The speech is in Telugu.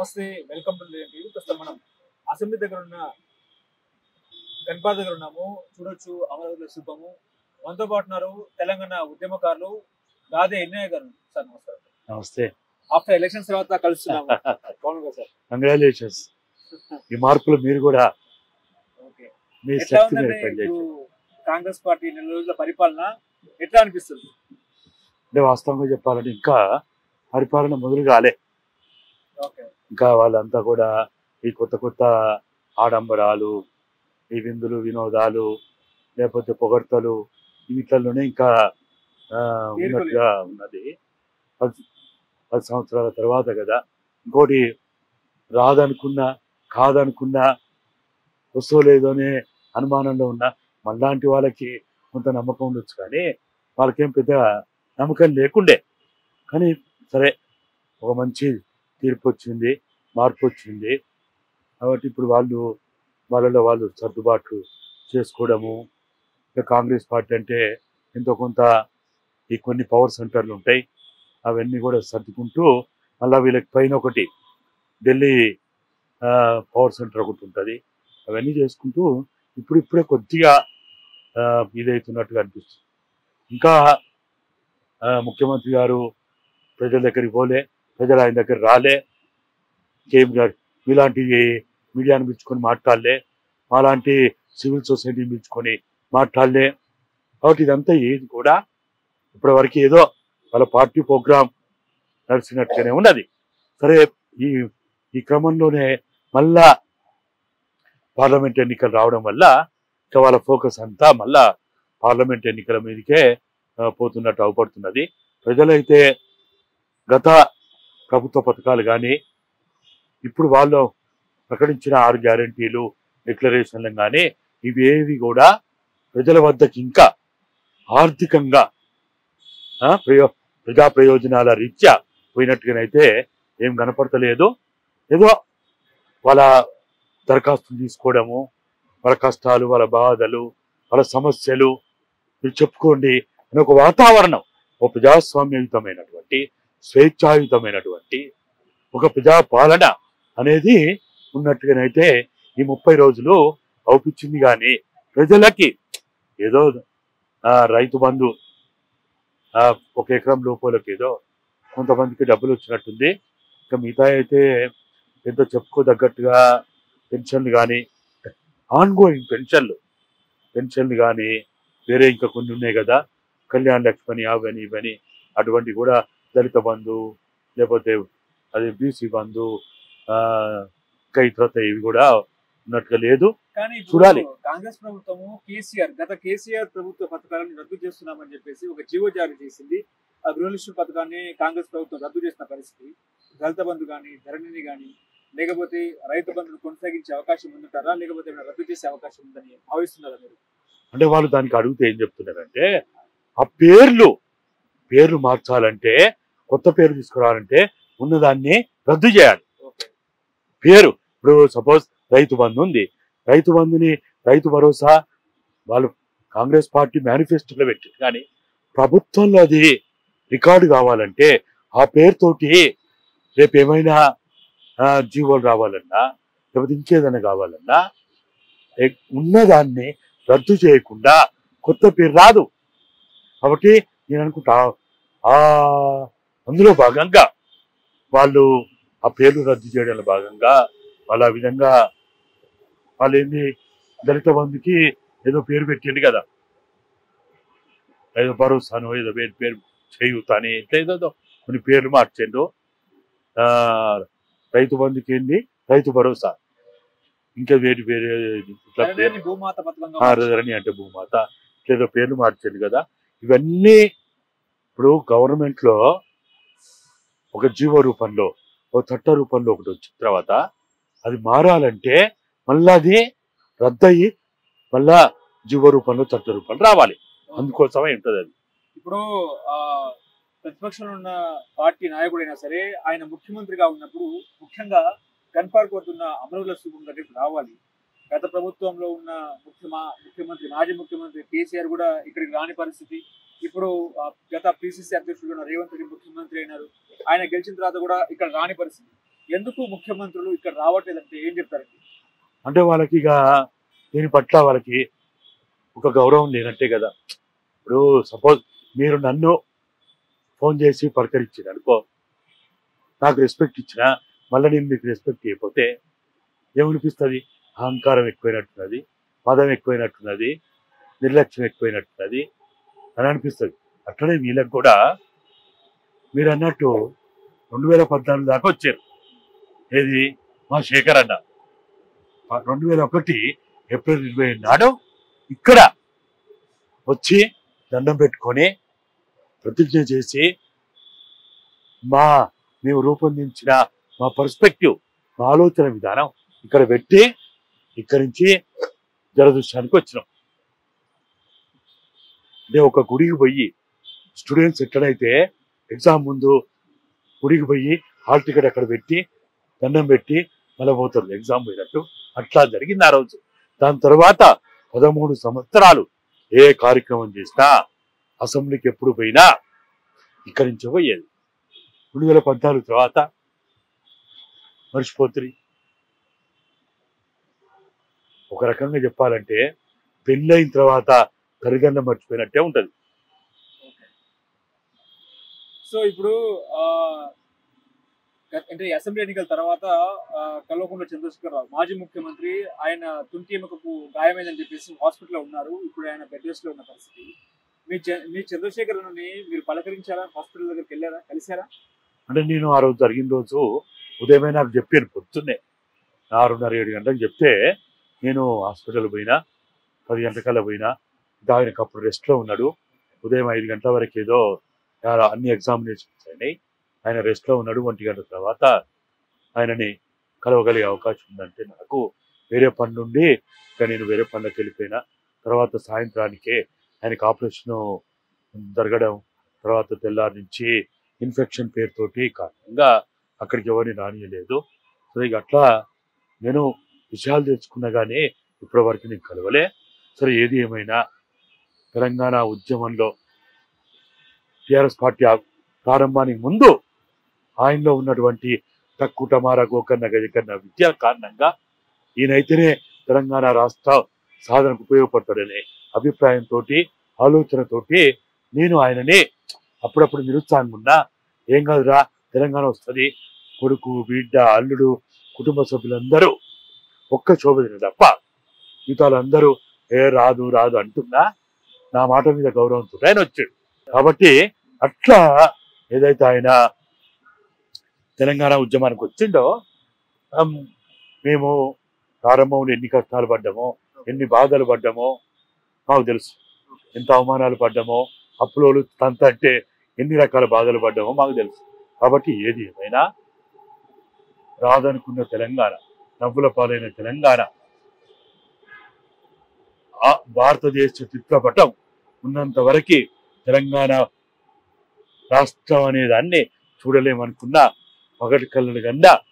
నమస్తే వెల్కమ్ టు టీవీ ప్రస్తుతం మనం అసెంబ్లీ దగ్గర ఉన్న గన్పార్ దగ్గర ఉన్నాము చూడొచ్చు అమరావతి శిల్పము మనతో పాటు ఉన్నారు తెలంగాణ ఉద్యమకారులు గాదే ఎన్నయ్య గారు సార్ నమస్కారం నమస్తే ఆఫ్టర్ ఎలక్షన్స్ తర్వాత కలుస్తున్నాము బాగుంది సార్ కంగ్రాచులేషన్స్ ఈ మార్పులు మీరు కూడా ఓకే మీ ఎట్లా శక్తి ఉందంటే మీరు ఇప్పుడు పనిచేయండి కాంగ్రెస్ పార్టీ నెల రోజుల పరిపాలన ఎట్లా అనిపిస్తుంది అంటే వాస్తవంగా చెప్పాలంటే ఇంకా పరిపాలన మొదలు కాలే ఓకే ఇంకా వాళ్ళంతా కూడా ఈ కొత్త కొత్త ఆడంబరాలు ఈ విందులు వినోదాలు లేకపోతే పొగడ్తలు వీటిల్లోనే ఇంకా ఆ, ఉన్నట్టుగా ఉన్నది పది పది సంవత్సరాల తర్వాత కదా ఇంకోటి రాదనుకున్నా కాదనుకున్నా వస్తువు లేదోనే అనుమానంలో ఉన్న మనలాంటి వాళ్ళకి కొంత నమ్మకం ఉండొచ్చు కానీ వాళ్ళకేం పెద్ద నమ్మకం లేకుండే కానీ సరే ఒక మంచి తీర్పు వచ్చింది మార్పు వచ్చింది కాబట్టి ఇప్పుడు వాళ్ళు వాళ్ళలో వాళ్ళు సర్దుబాట్లు చేసుకోవడము ఇక కాంగ్రెస్ పార్టీ అంటే ఎంతో కొంత ఈ కొన్ని పవర్ సెంటర్లు ఉంటాయి అవన్నీ కూడా సర్దుకుంటూ మళ్ళీ వీళ్ళకి పైన ఒకటి ఢిల్లీ ఆ, పవర్ సెంటర్ ఒకటి ఉంటుంది అవన్నీ చేసుకుంటూ ఇప్పుడు ఇప్పుడే కొద్దిగా ఆ, ఇదవుతున్నట్టుగా అనిపిస్తుంది ఇంకా ఆ, ముఖ్యమంత్రి గారు ప్రజల దగ్గరికి పోలే ప్రజలు ఆయన దగ్గర రాలే కేఎం గారు మీలాంటి మీడియాను పిలుచుకొని మాట్లాడలే మాలాంటి సివిల్ సొసైటీని పిలుచుకొని మాట్లాడలే కాబట్టి ఇదంతా ఏది కూడా ఇప్పటి వరకు ఏదో వాళ్ళ పార్టీ ప్రోగ్రాం నడిచినట్టుగానే ఉన్నది సరే ఈ ఈ క్రమంలోనే మళ్ళా పార్లమెంట్ ఎన్నికలు రావడం వల్ల ఇక వాళ్ళ ఫోకస్ అంతా మళ్ళా పార్లమెంట్ ఎన్నికల మీదకే ఆ, పోతున్నట్టు అవపడుతున్నది ప్రజలైతే గత ప్రభుత్వ పథకాలు కానీ ఇప్పుడు వాళ్ళు ప్రకటించిన ఆరు గ్యారంటీలు డిక్లరేషన్లు కానీ ఇవేవి కూడా ప్రజల వద్దకి ఇంకా ఆర్థికంగా ఆ, ప్రయో ప్రజా ప్రయోజనాల రీత్యా పోయినట్టుగానైతే ఏం కనపడతలేదు ఏదో వాళ్ళ దరఖాస్తులు తీసుకోవడము వాళ్ళ కష్టాలు వాళ్ళ బాధలు వాళ్ళ సమస్యలు మీరు చెప్పుకోండి అని ఒక వాతావరణం ఒక ప్రజాస్వామ్యయుతమైనటువంటి స్వేచ్ఛాయుతమైనటువంటి ఒక ప్రజా పాలన అనేది ఉన్నట్టుగానైతే ఈ ముప్పై రోజులు అవుపించింది కానీ ప్రజలకి ఏదో ఆ, రైతు బంధు ఆ, ఒక ఎకరం లోపలకి ఏదో కొంతమందికి డబ్బులు వచ్చినట్టుంది ఇంకా మిగతా అయితే ఎంతో చెప్పుకోదగ్గట్టుగా పెన్షన్లు కానీ ఆన్ గోయింగ్ పెన్షన్లు పెన్షన్లు కానీ వేరే ఇంకా కొన్ని ఉన్నాయి కదా కళ్యాణ్ లక్ష్మణి అవని ఇవని అటువంటి కూడా దళిత బంధు లేకపోతే అది బీసీ బంధు ఆ, ఇంకా ఇతరత ఇవి కూడా ఉన్నట్టుగా లేదు కానీ ఇప్పుడు చూడాలి. కాంగ్రెస్ ప్రభుత్వము కేసీఆర్ గత కేసీఆర్ ప్రభుత్వ పథకాలను రద్దు చేస్తున్నామని చెప్పేసి ఒక జీవో జారీ చేసింది ఆ గృహలక్ష్మి పథకాన్ని కాంగ్రెస్ ప్రభుత్వం రద్దు చేసిన పరిస్థితి దళిత బంధు కానీ ధరణిని కానీ లేకపోతే రైతు బంధును కొనసాగించే అవకాశం ఉందంటారా లేకపోతే ఏమైనా రద్దు చేసే అవకాశం ఉందని భావిస్తున్నారా మీరు అంటే వాళ్ళు దానికి అడిగితే ఏం చెప్తున్నారంటే ఆ పేర్లు పేర్లు మార్చాలంటే కొత్త పేరు తీసుకురావాలంటే ఉన్నదాన్ని రద్దు చేయాలి ఓకే పేరు ఇప్పుడు సపోజ్ రైతు బంధు ఉంది రైతు బంధుని రైతు భరోసా వాళ్ళు కాంగ్రెస్ పార్టీ మేనిఫెస్టోలో పెట్టింది కానీ ప్రభుత్వంలో అది రికార్డు కావాలంటే ఆ పేరుతోటి రేపు ఏమైనా ఆ, జీవోలు రావాలన్నా లేకపోతే ఇంకేదైనా కావాలన్నా ఏ- ఉన్నదాన్ని రద్దు చేయకుండా కొత్త పేరు రాదు కాబట్టి నేను అనుకుంటా ఆ అందులో భాగంగా వాళ్ళు ఆ పేర్లు రద్దు చేయడంలో భాగంగా వాళ్ళు ఆ విధంగా వాళ్ళు ఏంది దళిత బంధుకి ఏదో పేరు పెట్టిండు కదా ఏదో భరోసాను ఏదో పేరు పేరు చేయూత అని ఇట్లా ఏదో ఏదో కొన్ని పేర్లు మార్చిండు ఆ రైతు బంధుకి ఏంది రైతు భరోసా ఇంకా వేరు వేరే ఇట్లా పేరు ధరణిని భూమాత పథకంగా హారధరణి అంటే భూమాత ఏదో పేర్లు మార్చింది కదా ఇవన్నీ ఇప్పుడు గవర్నమెంట్ లో ఒక జీవో రూపంలో ఒక చట్ట రూపంలో ఒకటి వచ్చిన తర్వాత అది మారాలంటే మళ్ళా అది రద్దయి మళ్ళా జీవో రూపంలో చట్ట రూపంలో రావాలి అందుకోసమే ఉంటుంది అది ఇప్పుడు ఆ ప్రతిపక్షంలో ఉన్న పార్టీ నాయకుడైనా సరే ఆయన ముఖ్యమంత్రిగా ఉన్నప్పుడు ముఖ్యంగా గన్పార్ కోరుతున్న అమరుల శుభం దగ్గరికి రావాలి గత ప్రభుత్వంలో ఉన్న ముఖ్యమా ముఖ్యమంత్రి మాజీ ముఖ్యమంత్రి కేసీఆర్ కూడా ఇక్కడికి రాని పరిస్థితి ఇప్పుడు ఆ, గత పిసిసి అధ్యక్షుడు ఉన్న రేవంత్ రెడ్డి ముఖ్యమంత్రి అయినారు ఆయన గెలిచిన తర్వాత కూడా ఇక్కడ రాని పరిస్థితి ఎందుకు ముఖ్యమంత్రులు ఇక్కడ రావట్లేదంటే ఏం చెప్తారండి అంటే వాళ్ళకి ఇక దీని పట్ల వాళ్ళకి ఒక గౌరవం లేనట్టే కదా ఇప్పుడు సపోజ్ మీరు నన్ను ఫోన్ చేసి పలకరించారు అనుకో నాకు రెస్పెక్ట్ ఇచ్చినా మళ్ళీ నేను మీకు రెస్పెక్ట్ ఇవ్వకపోతే ఏమనిపిస్తుంది అహంకారం ఎక్కువైనట్టున్నది పదం ఎక్కువైనట్టున్నది నిర్లక్ష్యం ఎక్కువైనట్టున్నది అని అనిపిస్తుంది అట్లనే వీళ్ళకి కూడా మీరు అన్నట్టు రెండు వేల పద్నాలుగు దాకా వచ్చారు ఏది మా శేఖర్ అన్న రెండు వేల ఒకటి ఏప్రిల్ ఇరవై నాడు ఇక్కడ వచ్చి దండం పెట్టుకొని ప్రతిజ్ఞ చేసి మా మేము రూపొందించిన మా పర్స్పెక్టివ్ మా ఆలోచన విధానం ఇక్కడ పెట్టి ఇక్కడి నుంచి జలదృశ్యానికి వచ్చినాం అంటే ఒక గుడికి పోయి స్టూడెంట్స్ ఎక్కడైతే ఎగ్జామ్ ముందు గుడికి పోయి హాల్ టికెట్ అక్కడ పెట్టి దండం పెట్టి మళ్ళీ పోతారు ఎగ్జామ్ పోయినట్టు అట్లా జరిగింది ఆ రోజు దాని తర్వాత పదమూడు సంవత్సరాలు ఏ కార్యక్రమం చేసినా అసెంబ్లీకి ఎప్పుడు పోయినా ఇక్కడి నుంచి పోయేది రెండు వేల పద్నాలుగు తర్వాత మర్చిపోతుంది ఒక రకంగా చెప్పాలంటే పెళ్ళైన తర్వాత తల్లిదండ్రులు మర్చిపోయినట్టే ఉంటది సో ఇప్పుడు ఆ, అంటే అసెంబ్లీ ఎన్నికల తర్వాత ఆ, కల్వకుంట్ల చంద్రశేఖర్ రావు మాజీ ముఖ్యమంత్రి ఆయన తుంటి ఎముకకు గాయమైందని చెప్పేసి హాస్పిటల్లో ఉన్నారు ఇప్పుడు ఆయన బెడ్ రెస్ట్ లో ఉన్న పరిస్థితి మీ చ- మీ చంద్రశేఖర్ని మీరు పలకరించారా హాస్పిటల్ దగ్గరికి వెళ్ళారా కలిసారా అంటే నేను ఆ రోజు జరిగిన రోజు ఉదయమే నాకు చెప్పాను పొద్దున్నే ఆరున్నర ఏడు గంటలకు చెప్తే నేను హాస్పిటల్ పోయినా పది గంటలకల్లా పోయినా ఇంకా ఆయనకు అప్పుడు రెస్ట్లో ఉన్నాడు ఉదయం ఐదు గంటల వరకు ఏదో ఆ అన్ని ఎగ్జామినేషన్స్ అయినాయి ఆయన రెస్ట్లో ఉన్నాడు ఒంటి గంట తర్వాత ఆయనని కలవగలిగే అవకాశం ఉందంటే నాకు వేరే పని నుండి ఇంకా నేను వేరే పనులకు వెళ్ళిపోయినా తర్వాత సాయంత్రానికే ఆయనకు ఆపరేషన్ జరగడం తర్వాత తెల్లారి నుంచి ఇన్ఫెక్షన్ పేరుతోటి కారణంగా అక్కడికి ఎవరిని రానియలేదు సో ఇక అట్లా నేను విషయాలు తెలుసుకున్నా కానీ ఇప్పటి వరకు నేను కలవలే సరే ఏది ఏమైనా తెలంగాణ ఉద్యమంలో టిఆర్ఎస్ పార్టీ ఆ- ప్రారంభానికి ముందు ఆయనలో ఉన్నటువంటి తక్కుటమార గోకర్ణ గజకర్ణ విద్య కారణంగా ఈయనైతేనే తెలంగాణ రాష్ట్ర సాధనకు ఉపయోగపడతాడనే అభిప్రాయంతో ఆలోచనతోటి నేను ఆయనని అప్పుడప్పుడు నిరుత్సాహంగా ఉన్నా ఏం కాదురా తెలంగాణ వస్తుంది కొడుకు బిడ్డ అల్లుడు కుటుంబ సభ్యులందరూ ఒక్క శోభదిన తప్ప మిగతాలందరూ ఏ రాదు రాదు అంటున్నా నా మాట మీద గౌరవంతో ఆయన వచ్చాడు కాబట్టి అట్లా ఏదైతే ఆయన తెలంగాణ ఉద్యమానికి వచ్చిండో ఆమ్, మేము ప్రారంభంలో ఎన్ని కష్టాలు పడ్డామో ఎన్ని బాధలు పడ్డామో మాకు తెలుసు ఎంత అవమానాలు పడ్డామో అప్పులోలు తంత అంటే ఎన్ని రకాల బాధలు పడ్డామో మాకు తెలుసు కాబట్టి ఏది ఏమైనా రాదనుకున్న తెలంగాణ నవ్వుల పాలైన తెలంగాణ ఆ భారతదేశ చిత్రపటం ఉన్నంత వరకు తెలంగాణ రాష్ట్రం అనే దాన్ని చూడలేమనుకున్న పగటి కళ్ళలు కన్నా